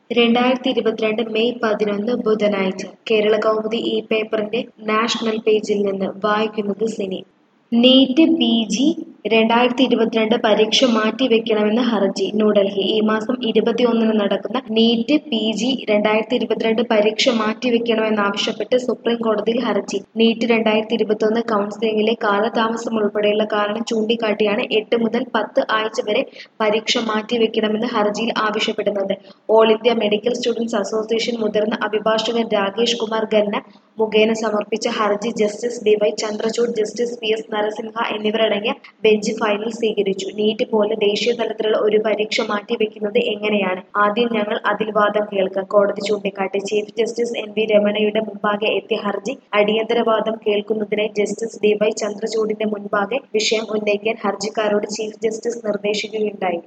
രണ്ടായിരത്തി ഇരുപത്തിരണ്ട് മെയ് പതിനൊന്ന് ബുധനാഴ്ച കേരള കൗമുദി ഈ പേപ്പറിന്റെ നാഷണൽ പേജിൽ നിന്ന് വായിക്കുന്നത് സിനി നീറ്റ് പി ജി രണ്ടായിരത്തി ഇരുപത്തിരണ്ട് പരീക്ഷ മാറ്റിവെക്കണമെന്ന് ഹർജി ന്യൂഡൽഹി ഈ മാസം ഇരുപത്തിയൊന്നിന് നടക്കുന്ന നീറ്റ് പി ജി രണ്ടായിരത്തി ഇരുപത്തിരണ്ട് പരീക്ഷ മാറ്റിവെക്കണമെന്നാവശ്യപ്പെട്ട് സുപ്രീം കോടതിയിൽ ഹർജി നീറ്റ് രണ്ടായിരത്തി ഇരുപത്തിയൊന്ന് കൗൺസിലിംഗിലെ കാലതാമസം ഉൾപ്പെടെയുള്ള കാരണം ചൂണ്ടിക്കാട്ടിയാണ് എട്ട് മുതൽ പത്ത് ആഴ്ച വരെ പരീക്ഷ മാറ്റിവെക്കണമെന്ന് ഹർജിയിൽ ആവശ്യപ്പെടുന്നത് all India medical students association മുതിർന്ന അഭിഭാഷകൻ രാകേഷ് കുമാർ ഖന്ന മുഖേന സമർപ്പിച്ച ഹർജി justice D Y Chandrachud justice P S Narasimha എന്നിവരടങ്ങിയ ബെഞ്ച് ഫയലിൽ സ്വീകരിച്ചു നീറ്റ് പോലെ ദേശീയ തലത്തിലുള്ള ഒരു പരീക്ഷ മാറ്റിവെക്കുന്നത് എങ്ങനെയാണ് ആദ്യം ഞങ്ങൾ അതിൽ വാദം കേൾക്കാം കോടതി ചൂണ്ടിക്കാട്ടി ചീഫ് ജസ്റ്റിസ് എൻ വി രമണയുടെ മുമ്പാകെ എത്തിയ ഹർജി അടിയന്തര വാദം കേൾക്കുന്നതിനായി ജസ്റ്റിസ് ഡി വൈ ചന്ദ്രചൂഡിന്റെ മുൻപാകെ വിഷയം ഉന്നയിക്കാൻ ഹർജിക്കാരോട് ചീഫ് ജസ്റ്റിസ് നിർദ്ദേശിക്കുകയുണ്ടായി